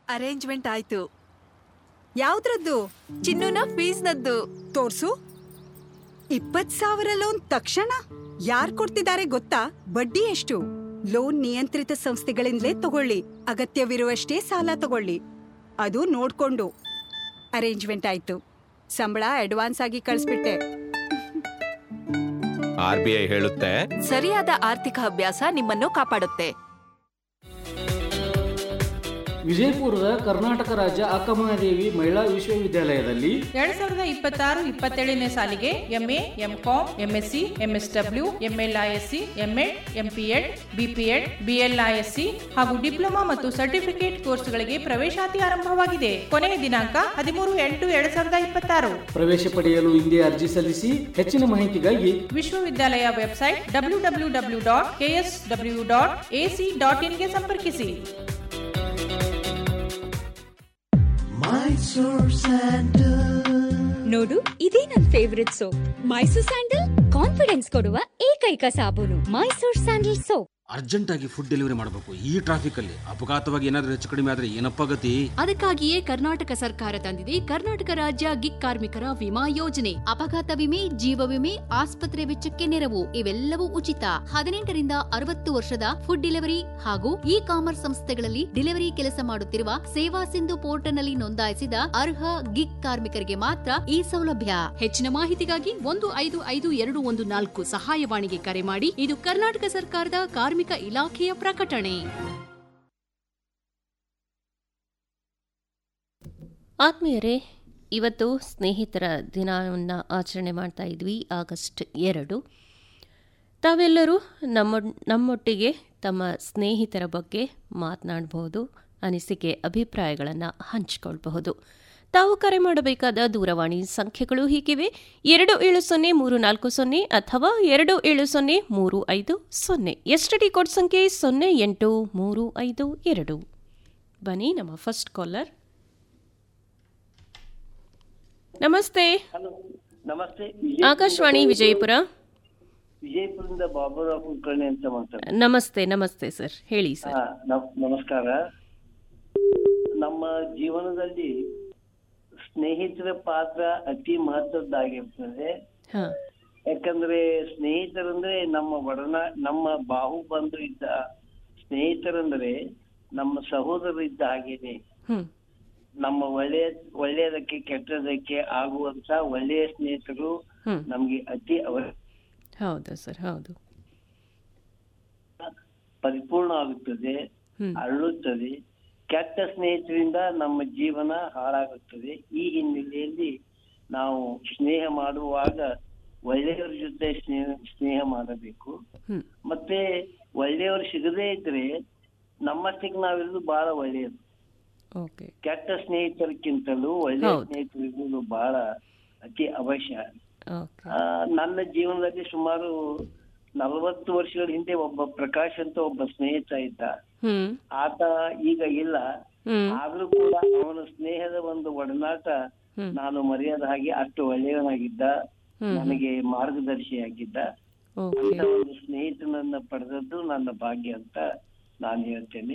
Arrangement ಆಯ್ತು ಯಾವ್ದ್ರದ್ದು ಚಿನ್ನುನ ಫೀಸ್ನದ್ದು ತೋರ್ಸು ಇಪ್ಪತ್ ಸಾವಿರ ಲೋನ್ ತಕ್ಷಣ ಯಾರ್ ಕೊಡ್ತಿದ್ದಾರೆ ಗೊತ್ತಾ ಬಡ್ಡಿ ಎಷ್ಟು ಲೋನ್ ನಿಯಂತ್ರಿತ ಸಂಸ್ಥೆಗಳಿಂದಲೇ ತಗೊಳ್ಳಿ ಅಗತ್ಯವಿರುವಷ್ಟೇ ಸಾಲ ತಗೊಳ್ಳಿ ಅದು ನೋಡ್ಕೊಂಡು ಅರೇಂಜ್ಮೆಂಟ್ ಆಯ್ತು ಸಂಬಳ ಅಡ್ವಾನ್ಸ್ ಆಗಿ ಕಳಿಸ್ಬಿಟ್ಟೆ ಆರ್ ಬಿ ಐ ಹೇಳುತ್ತೆ ಸರಿಯಾದ ಆರ್ಥಿಕ ಅಭ್ಯಾಸ ನಿಮ್ಮನ್ನು ಕಾಪಾಡುತ್ತೆ ವಿಜಯಪುರದ ಕರ್ನಾಟಕ ರಾಜ್ಯ ಅಕ್ಕಮಹಾದೇವಿ ಮಹಿಳಾ ವಿಶ್ವವಿದ್ಯಾಲಯದಲ್ಲಿ ಎರಡ್ ಸಾವಿರದ ಇಪ್ಪತ್ತಾರು ಇಪ್ಪತ್ತೇಳನೇ ಸಾಲಿಗೆ M A M Com M Sc M S W M L I Sc M Ed M P Ed B P Ed B L I Sc ಹಾಗೂ ಡಿಪ್ಲೊಮಾ ಮತ್ತು ಸರ್ಟಿಫಿಕೇಟ್ ಕೋರ್ಸ್ಗಳಿಗೆ ಪ್ರವೇಶಾತಿ ಆರಂಭವಾಗಿದೆ ಕೊನೆಯ ದಿನಾಂಕ ಹದಿಮೂರು ಎಂಟು ಎರಡ್ ಸಾವಿರದ ಇಪ್ಪತ್ತಾರು ಪ್ರವೇಶ ಪಡೆಯಲು ಹಿಂದೆ ಅರ್ಜಿ ಸಲ್ಲಿಸಿ ಹೆಚ್ಚಿನ ಮಾಹಿತಿಗಾಗಿ ವಿಶ್ವವಿದ್ಯಾಲಯ website W W W dot K S W dot A C dot ಇನ್ಗೆ ಸಂಪರ್ಕಿಸಿ ನೋಡು ಇದೇ ನನ್ favourite soap Mysore sandal confidence ಕೊಡುವ ಏಕೈಕ ಸಾಬೂನು ಮೈಸೂರ್ ಸ್ಯಾಂಡಲ್ ಸೋಪ್ ಅರ್ಜೆಂಟಾಗಿ ಫುಡ್ ಡೆಲಿವರಿ ಮಾಡಬೇಕು ಈ ಟ್ರಾಫಿಕಲ್ಲಿ ಅಪಘಾತವಾಗಿ ಏನಾದರೂ ಹೆಚ್ಚು ಕಡಿಮೆ ಆದರೆ ಏನಪ್ಪ ಗತಿ ಅದಕ್ಕಾಗಿಯೇ ಕರ್ನಾಟಕ ಸರ್ಕಾರ ತಂದಿದೆ ಕರ್ನಾಟಕ ರಾಜ್ಯ ಗಿಗ್ ಕಾರ್ಮಿಕರ ವಿಮಾ ಯೋಜನೆ ಅಪಘಾತ ವಿಮೆ ಜೀವ ವಿಮೆ ಆಸ್ಪತ್ರೆ ವೆಚ್ಚಕ್ಕೆ ನೆರವು ಇವೆಲ್ಲವೂ ಉಚಿತ ಹದಿನೆಂಟರಿಂದ ಅರವತ್ತು ವರ್ಷದ ಫುಡ್ ಡೆಲಿವರಿ ಹಾಗೂ ಇ ಕಾಮರ್ಸ್ ಸಂಸ್ಥೆಗಳಲ್ಲಿ ಡೆಲಿವರಿ ಕೆಲಸ ಮಾಡುತ್ತಿರುವ ಸೇವಾ ಸಿಂಧು ಪೋರ್ಟಲ್ನಲ್ಲಿ ನೋಂದಾಯಿಸಿದ ಅರ್ಹ ಗಿಗ್ ಕಾರ್ಮಿಕರಿಗೆ ಮಾತ್ರ ಈ ಸೌಲಭ್ಯ ಹೆಚ್ಚಿನ ಮಾಹಿತಿಗಾಗಿ ಒಂದು ಐದು ಐದು ಎರಡು ಒಂದು ನಾಲ್ಕು ಸಹಾಯವಾಣಿಗೆ ಕರೆ ಮಾಡಿ ಇದು ಕರ್ನಾಟಕ ಸರ್ಕಾರದ ಕಾರ್ಮಿಕ ಇಲಾಖೆಯ ಪ್ರಕಟಣೆ ಆತ್ಮೀಯರೇ ಇವತ್ತು ಸ್ನೇಹಿತರ ದಿನವನ್ನು ಆಚರಣೆ ಮಾಡ್ತಾ ಇದ್ವಿ ಆಗಸ್ಟ್ ಎರಡು ತಾವೆಲ್ಲರೂ ನಮ್ಮ ನಮ್ಮೊಟ್ಟಿಗೆ ತಮ್ಮ ಸ್ನೇಹಿತರ ಬಗ್ಗೆ ಮಾತನಾಡಬಹುದು ಅನಿಸಿಕೆ ಅಭಿಪ್ರಾಯಗಳನ್ನು ಹಂಚಿಕೊಳ್ಬಹುದು ತಾವು ಕರೆ ಮಾಡಬೇಕಾದ ದೂರವಾಣಿ ಸಂಖ್ಯೆಗಳು ಹೀಗಿವೆ ಎರಡು ಏಳು ಸೊನ್ನೆ ಮೂರು ನಾಲ್ಕು ಸೊನ್ನೆ ಅಥವಾ ಎರಡು ಏಳು ಸೊನ್ನೆ ಮೂರು ಐದು ಸೊನ್ನೆ ಎಸ್ ಟಿ ಕೋಡ್ ಸಂಖ್ಯೆ ಸೊನ್ನೆ ಎಂಟು ಮೂರು ಐದು ಎರಡು ಬನ್ನಿ ನಮ್ಮ ಫಸ್ಟ್ ಕಾಲರ್ ನಮಸ್ತೆ ನಮಸ್ತೆ ಆಕಾಶವಾಣಿ ವಿಜಯಪುರ ವಿಜಯಪುರದಿಂದ ಬಾಬುರಾವ್ ಕುಲಕರ್ಣಿ ಅಂತ ಮಾತಾಡ್ತೀನಿ ನಮಸ್ತೆ ನಮಸ್ತೆ ಸರ್ ಹೇಳಿ ಸರ್ ಹಾ, ನಮ್- ನಮಸ್ಕಾರ ನಮ್ಮ ಜೀವನದಲ್ಲಿ ಸ್ನೇಹಿತರ ಪಾತ್ರ ಅತಿ ಮಹತ್ವದ್ದಾಗಿರ್ತದೆ ಹಾ ಯಾಕಂದ್ರೆ ಸ್ನೇಹಿತರಂದ್ರೆ ನಮ್ಮ ಒಡನಾ ನಮ್ಮ ಬಾಹು ಬಂಧು ಇದ್ದ ಸ್ನೇಹಿತರಂದ್ರೆ ನಮ್ಮ ಸಹೋದರರು ಇದ್ದ ಹಾಗೇನೆ ಹ್ಮ್ ನಮ್ಮ ಒಳ್ಳೆಯ ಒಳ್ಳೆಯದಕ್ಕೆ ಕೆಟ್ಟದಕ್ಕೆ ಆಗುವಂತ ಒಳ್ಳೆಯ ಸ್ನೇಹಿತರು ಹ್ಮ್ ನಮ್ಗೆ ಅತಿ ಅವ ಹೌದು ಸರ್ ಹೌದು ಪರಿಪೂರ್ಣ ಆಗುತ್ತದೆ ಹ್ಮ್ ಅರಳುತ್ತದೆ ಕೆಟ್ಟ ಸ್ನೇಹಿತರಿಂದ ನಮ್ಮ ಜೀವನ ಹಾಳಾಗುತ್ತದೆ ಈ ಹಿನ್ನೆಲೆಯಲ್ಲಿ ನಾವು ಸ್ನೇಹ ಮಾಡುವಾಗ ಒಳ್ಳೆಯವರ ಜೊತೆ ಸ್ನೇಹ ಸ್ನೇಹ ಮಾಡಬೇಕು ಹ್ಮ್ ಮತ್ತೆ ಒಳ್ಳೆಯವರು ಸಿಗದೇ ಇದ್ರೆ ನಮ್ಮಷ್ಟಕ್ಕೆ ನಾವಿರೋದು ಬಹಳ ಒಳ್ಳೆಯದು ಓಕೆ ಕೆಟ್ಟ ಸ್ನೇಹಿತರಕ್ಕಿಂತಲೂ ಒಳ್ಳೆಯ ಹೌದು. ಸ್ನೇಹಿತರು ಇರುವುದು ಬಹಳ ಅತಿ ಅವಶ್ಯ ಓಕೆ ಆ, ನನ್ನ ಜೀವನದಲ್ಲಿ ಸುಮಾರು ನಲವತ್ತು ವರ್ಷಗಳ ಹಿಂದೆ ಒಬ್ಬ ಪ್ರಕಾಶ್ ಅಂತ ಒಬ್ಬ ಸ್ನೇಹಿತ ಇದ್ದ ಹ್ಮ್ ಆತ ಈಗ ಇಲ್ಲ ಹ್ಮ್ ಆದ್ರೂ ಕೂಡ ಅವನ ಸ್ನೇಹದ ಒಂದು ಒಡನಾಟ ಹ್ಮ್. ನಾನು ಮರೆಯದ ಹಾಗೆ ಅಷ್ಟು ಒಳ್ಳೆಯವನಾಗಿದ್ದ ಹ್ಮ್. ನನಗೆ ಮಾರ್ಗದರ್ಶಿಯಾಗಿದ್ದ ಓಕೆ ಅಂತ ಒಂದು ಸ್ನೇಹಿತನನ್ನ ಪಡೆದದ್ದು ನನ್ನ ಭಾಗ್ಯ ಅಂತ ನಾನು ಹೇಳ್ತೇನೆ